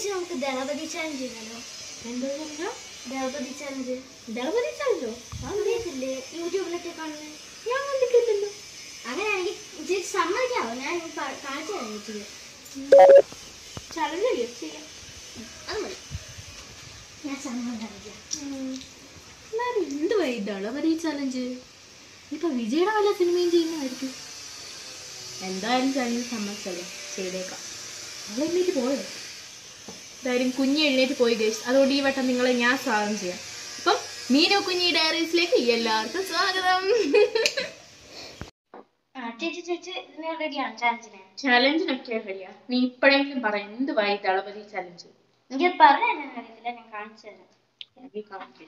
ചേച്ചി നമുക്ക് ദളപതി ചാലഞ്ച് ചെയ്താലോ എന്തോ പറഞ്ഞോ ദളപതി ചാലഞ്ച് ദളപതി ചാലോ അറിയത്തില്ലേ യൂട്യൂബിലൊക്കെ കാണുന്നത് ഞാൻ കണ്ടിട്ടില്ലല്ലോ അങ്ങനെയാണെങ്കിൽ ചേച്ചി സമ്മതിക്കാവോ ഞാൻ പ- കാണിച്ചു തരാം ചേച്ചിക്ക് ചലഞ്ചല്ലേ ചെയ്യാം അത് മതി ഞാൻ സമ്മതം കാണിക്കാം എന്നാലും എന്തുവാ ഈ ദളപതി ചലഞ്ച് ഇപ്പൊ വിജയുടെ വല്ല സിനിമയും ചെയ്യുന്നതായിരിക്കും എന്തായാലും ചലഞ്ച് സമ്മതിച്ചല്ലേ ചെയ്തേക്കാം അവൾ എഴുന്നേറ്റ് പോയോ എന്തായാലും കുഞ്ഞ് എഴുന്നേറ്റ് പോയി ഗേസ് അതുകൊണ്ട് ഈ വട്ടം നിങ്ങളെ ഞാൻ സ്വാഗതം ചെയ്യാം അപ്പം മീനു കുഞ്ഞി ഡയറീസിലേക്ക് എല്ലാവർക്കും സ്വാഗതം ആ ചേച്ചി ചേച്ചി ഇതിന് റെഡിയാണ് ചാലഞ്ചിന് ചലഞ്ചിനൊക്കെ റെഡിയാ നീ ഇപ്പോഴെങ്കിലും പറ എന്തുവാ ഈ ദളപതി ചലഞ്ച് എനിക്ക് പറയാൻ അറിയത്തില്ല ഞാൻ കാണിച്ചു തരാം എനിക്ക് കാണിക്കാം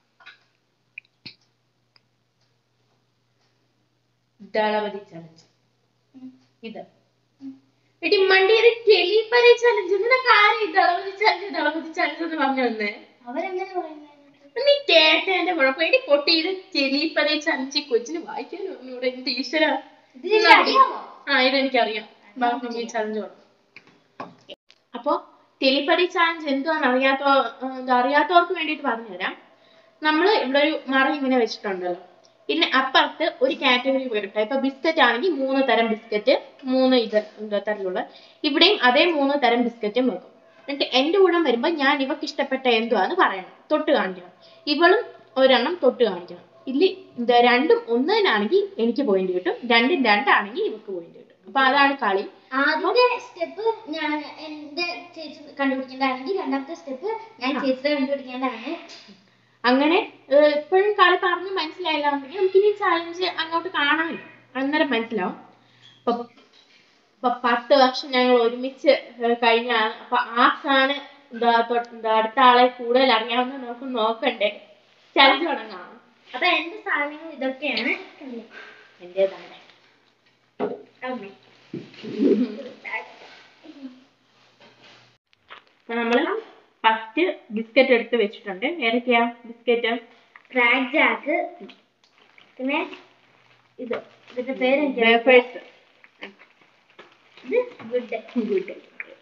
ദളപതി ചലഞ്ച് ഉം. ഇത് എടി മണ്ടിയത് ടെലിപതി ചലഞ്ച് നിനക്ക് ആരും ഈ ദളപതി ചലഞ്ച് ദളപതി ചലഞ്ച് എന്ന് പറഞ്ഞു വന്നേ അവരെങ്ങനെ പറയുന്നത് നീ കേട്ടതിന്റെ കുഴപ്പം എടി പൊട്ടി ഇത് ടെലിപതി ചലഞ്ച് ഈ കൊച്ചിന് വായിക്കാൻ ഇവിടെ എന്ത് ഈശ്വര ഇത് ചേച്ചി അറിയാമോ ആ ഇതെനിക്കറിയാം വാ, നമുക്ക് ഈ ചലഞ്ച് വേണം അപ്പോ ടെലിപതി ചാലഞ്ച് എന്തുവാന്ന് അറിയാത്തോ എന്താ അറിയാത്തവർക്ക് വേണ്ടിയിട്ട് പറഞ്ഞുതരാം നമ്മൾ ഇവിടെ ഒരു മറി ഇങ്ങനെ വെച്ചിട്ടുണ്ടല്ലോ പിന്നെ അപ്പുറത്ത് ഒരു കാറ്റഗറി വരട്ടെ ഇപ്പൊ ബിസ്ക്കറ്റ് ആണെങ്കിൽ മൂന്ന് തരം ബിസ്ക്കറ്റ് മൂന്ന് ഇത് എന്താ തരത്തിലുള്ള ഇവിടെയും അതേ മൂന്ന് തരം ബിസ്ക്കറ്റും വെക്കും എന്നിട്ട് എന്റെ കൂടെ വരുമ്പോ ഞാൻ ഇവക്ക് ഇഷ്ടപ്പെട്ട എന്തുവാന്ന് പറയണം തൊട്ട് കാണിക്കണം ഇവളും ഒരെണ്ണം തൊട്ട് കാണിക്കണം ഇല്ല എന്താ രണ്ടും ഒന്ന് തന്നെയാണെങ്കിൽ എനിക്ക് പോയിന്റ് കിട്ടും രണ്ടും രണ്ടാണെങ്കിൽ ഇവക്ക് പോയിന്റ് കിട്ടും അപ്പൊ അതാണ് കളി ആദ്യത്തെ സ്റ്റെപ്പ് ഞാൻ എന്റെ ചേച്ചി കണ്ടുപിടിക്കേണ്ടതാണെങ്കിൽ രണ്ടാമത്തെ സ്റ്റെപ്പ് ഞാൻ ചേച്ചിയുടെ കണ്ടുപിടിക്കേണ്ടതാണ് അങ്ങനെ ഏഹ് ഇപ്പോഴും കളി പറഞ്ഞ് മനസ്സിലായില്ല എന്നുണ്ടെങ്കിൽ നമുക്ക് ഇനി ചാലഞ്ച് അങ്ങോട്ട് കാണാമല്ലോ അന്നേരം മനസ്സിലാവും അപ്പൊ അപ്പൊ പത്ത് വർഷം ഞങ്ങൾ ഒരുമിച്ച് ഏഹ് കഴിഞ്ഞാണ് അപ്പൊ ആർക്കാണ് എന്താ തൊ- എന്താ അടുത്ത ആളെ കൂടുതൽ അറിയാവുന്ന നമുക്ക് നോക്കണ്ടേ ചലഞ്ച് തുടങ്ങാം അപ്പൊ എന്റെ സാധനങ്ങൾ ഇതൊക്കെയാണ് എന്റേതാണ് അമ്മേ. അപ്പൊ നമ്മള് ഫസ്റ്റ് ബിസ്ക്കറ്റ് എടുത്ത് വെച്ചിട്ടുണ്ട് ഏതൊക്കെയാ ബിസ്ക്കറ്റ് ക്രാക്ക് ജാക്ക് പിന്നെ ഇത് ഇതിന്റെ പേര് എനിക്ക് വേഫേഴ്സ് ഇത് ഗുഡ് ഗുഡ്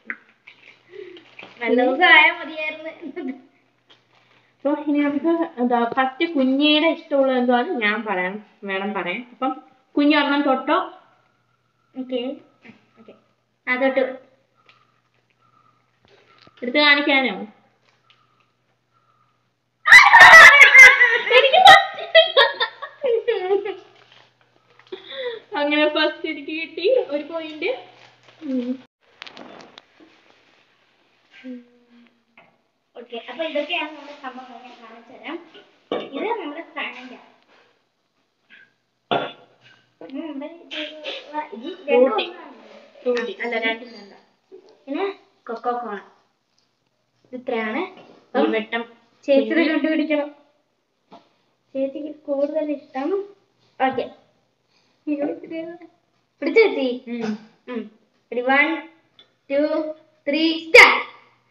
നല്ല ദിവസം ആയാൽ മതിയായിരുന്നു അപ്പൊ ഇനി നമുക്ക് എന്താ ഫസ്റ്റ് കുഞ്ഞിയുടെ ഇഷ്ടമുള്ള എന്തുവാന്ന് ഞാൻ പറയാം വേണം പറയാൻ അപ്പം കുഞ്ഞ് ഒരെണ്ണം തൊട്ടോ ഓക്കെ ഓക്കെ അതോട്ട് എടുത്ത് കാണിക്കാനോ അങ്ങനെ ഫസ്റ്റ് എനിക്ക് കിട്ടി ഒരു പോയിന്റ് ഓക്കെ അപ്പൊ ഇതൊക്കെയാണ് നമ്മുടെ സംഭവങ്ങൾ ഞാൻ കാണിച്ചു തരാം ഇത് നമ്മുടെ കണങ്ക ഇത് രണ്ടും ഫ്രൂട്ടി. ഒന്നാണ്. അല്ല രണ്ടും രണ്ട പിന്നെ കൊക്കോ കോണ ഇത് ഇത്രയാണ് ഈ വെട്ടം ചേച്ചിയുടെ കണ്ടുപിടിക്കണം ചേച്ചിക്ക് കൂടുതൽ ഇഷ്ടം ഓക്കെ പിടിച്ചു ചേച്ചി ഉം. വൺ ടു ത്രീ സ്റ്റാർട്ട്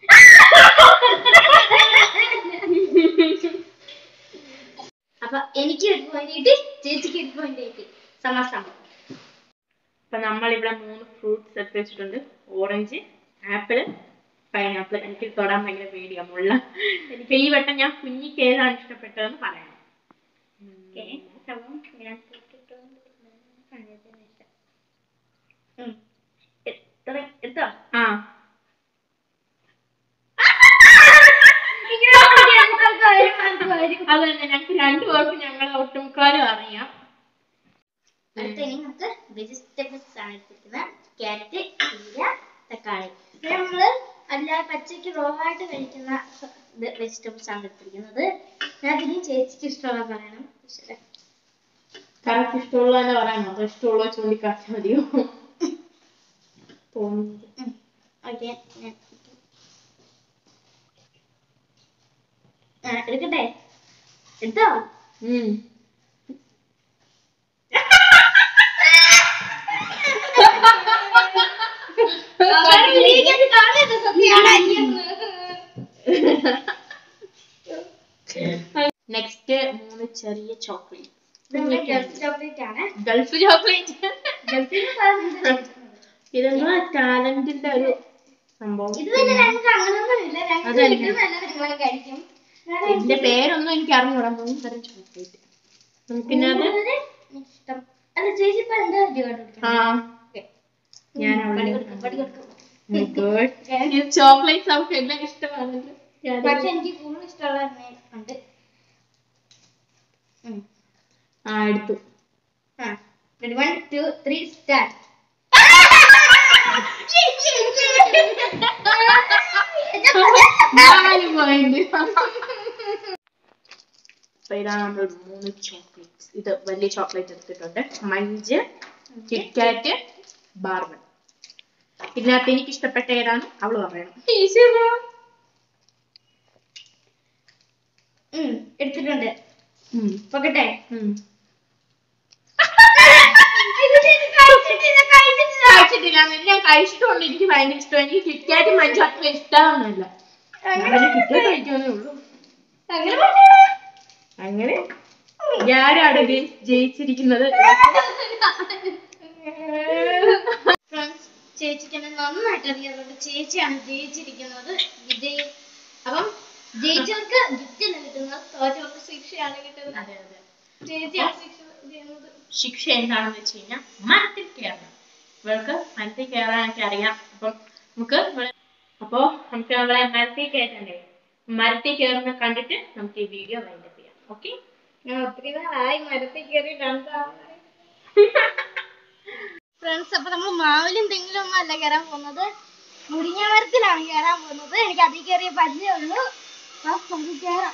അപ്പൊ എനിക്ക് ഒരു പോയിന്റ് കിട്ടി ചേച്ചിക്ക് ഒരു പോയിന്റ് കിട്ടി സമാസമം അപ്പൊ നമ്മളിവിടെ മൂന്ന് ഫ്രൂട്ട്സ് എടുത്ത് വെച്ചിട്ടുണ്ട് ഓറഞ്ച് ആപ്പിള് പൈനാപ്പിൾ എനിക്ക് തൊടാൻ ഭയങ്കര പേടിയാ മുള്ള എനിക്ക് ഈ വട്ടം ഞാൻ കുഞ്ഞിക്ക് ഏതാണ് ഇഷ്ടപ്പെട്ടതെന്ന് പറയണം ഓക്കെ സമം ഞാൻ തൊട്ടിട്ടുകൊണ്ടിരുന്ന സമയത്തിന് ശേഷം. ഉം. എത്ര എത്തോ ആ അത് തന്നെ ഞങ്ങൾക്ക് രണ്ടു പേർക്കും ഞങ്ങൾ ഒട്ടുമുക്കാലും അറിയാം അടുത്ത ഇനി നമുക്ക് വെജിറ്റബിൾസ് ആണ് എടുത്തിരിക്കുന്നത് ക്യാരറ്റ് ചീര തക്കാളി ഇത് നമ്മള് അല്ലാതെ പച്ചയ്ക്ക് റോ ആയിട്ട് കഴിക്കുന്ന വെജിറ്റബിൾസ് ആണ് എടുത്തിരിക്കുന്നത് ഞാൻ ഇനി ചേച്ചിക്ക് ഇഷ്ടമുള്ള പറയണം ഈശ്വരാ. കറക്റ്റ് ഇഷ്ടമുള്ള തന്നെ പറയാനോ അതോ ഇഷ്ടമുള്ള ചൂണ്ടിക്കാട്ടിയാൽ മതിയോ തോന്നുന്നത് ഉം. ഓക്കെ ഞാൻ ആ എടുക്കട്ടെ എടുത്തോ ഉം. നെക്സ്റ്റ് മൂന്ന് ചെറിയ ചോക്ലേറ്റ് ചോക്ലേറ്റ് ആണ് ഗൾഫ് ചോക്ലേറ്റ് ഗൾഫിൽ നിന്ന് സാധനം ഇത് കഴിച്ചിട്ടുണ്ട്. ഇതെന്താ ടാലന്റിന്റെ ഒരു സംഭവം ഇത് തന്നെ ഞങ്ങൾക്ക് അങ്ങനൊന്നുമില്ല ഞങ്ങൾക്ക് അതല്ല. കിട്ടുന്നതല്ല ഞങ്ങൾ കഴിക്കും ഇതിന്റെ പേരൊന്നും എനിക്ക് അറിഞ്ഞൂടാ മൂന്ന് തരം ചോക്ലേറ്റ് നമുക്കിന്നത് കൂടുതല് ഇഷ്ടം അല്ല ചേച്ചി ഇപ്പൊ എന്താ ആ ഞാൻ അവിടെ പക്ഷെ ചോക്ലേറ്റ്സ് അവർക്ക് എല്ലാം ഇഷ്ടമാണല്ലോ ഞാൻ- എനിക്ക് കൂടുതൽ ഇഷ്ടമുള്ള തന്നെ ഉണ്ട് ഉം. ആ എടുത്തു ആ ready, one, two, three, start. നാല് പോയിന്റ് അപ്പൊ ഇതാണ് നമ്മൾ മൂന്ന് ചോക്ലേറ്റ്സ് ഇത് വലിയ ചോക്ലേറ്റ് എടുത്തിട്ടുണ്ട് മഞ്ച് കിറ്റ്കാറ്റ് ബാർബൺ ഇതിനകത്ത് എനിക്ക് ഇഷ്ടപ്പെട്ട ഏതാണ് അവള് പറയണം ഉം, എടുത്തിട്ടുണ്ട് ഉം. പൊക്കട്ടെ ഉം. ഇത് ഇത് കഴിച്ചിട്ടില്ല, കഴിച്ചിട്ടില്ല. കഴിച്ചിട്ടില്ല ഞാൻ കഴിച്ചിട്ടുണ്ട് എനിക്ക് ഭയങ്കര ഇഷ്ടം എനിക്ക് കിറ്റ്കാറ്റ് മഞ്ചും അത്ര ഇഷ്ടമാണെന്നല്ല കിറ്റ്കാറ്റ് കഴിക്കാനേ ഉള്ളൂ അങ്ങനെ പറഞ്ഞോ. അങ്ങനെ ഞാനാണ് ഗൈസ് ജയിച്ചിരിക്കുന്നത് Friends, ചേച്ചിക്ക് എന്നെ നന്നായിട്ട് അറിയാറുണ്ട് ചേച്ചിയാണ് ജയിച്ചിരിക്കുന്നത് വിജയി അപ്പം ജയിച്ചവർക്ക് ഗിഫ്റ്റ് കിട്ടുന്നത് തോറ്റവർക്ക് ശിക്ഷയാണ് കിട്ടുന്നത് അതെ അതെ ചേച്ചിയാണ് ശിക്ഷ ചെയ്യുന്നത് ശിക്ഷ എന്താണെന്ന് വെച്ച് കഴിഞ്ഞാൽ മരത്തിൽ കയറണം ഇവൾക്ക് മരത്തിൽ കയറാനൊക്കെ അറിയാം അപ്പം നമുക്ക് ഇവിടെ- അപ്പോ നമുക്ക് നമ്മളെ മരത്തിൽ കയറ്റണ്ടേ മരത്തിൽ കയറുന്ന കണ്ടിട്ട് നമുക്ക് ഈ വീഡിയോ വൈൻഡപ്പ് ചെയ്യാം ഓക്കെ ഞാൻ ഒത്തിരി നാളായി മരത്തിൽ കയറി ഫ്രണ്ട്സ് അപ്പൊ നമ്മൾ മാവിലും തെങ്ങിലും ഒന്നും അല്ല കയറാൻ പോകുന്നത് മുരിങ്ങ മരത്തിലാണ് കയറാൻ പോകുന്നത് എനിക്ക് അതിൽ കയറിയ പരിചയമുള്ളൂ അപ്പൊ നമുക്ക് കയറാം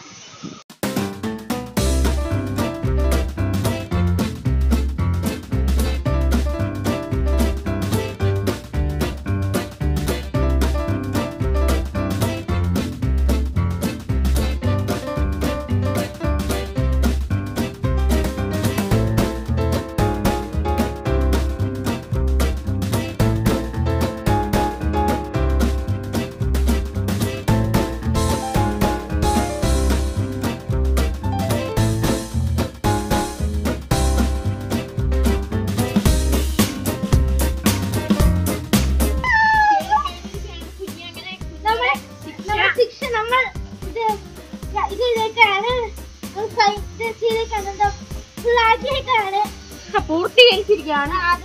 നമ്മൾ നമ്മൾ ശിക്ഷ നമ്മൾ ഇത് ഇത് ഇതൊക്കെയാണ് ചെയ്തേക്കാണ് ഫുൾ ആക്കിയിട്ടാണ് പൂർത്തീകരിച്ചിരിക്കുകയാണ് അത്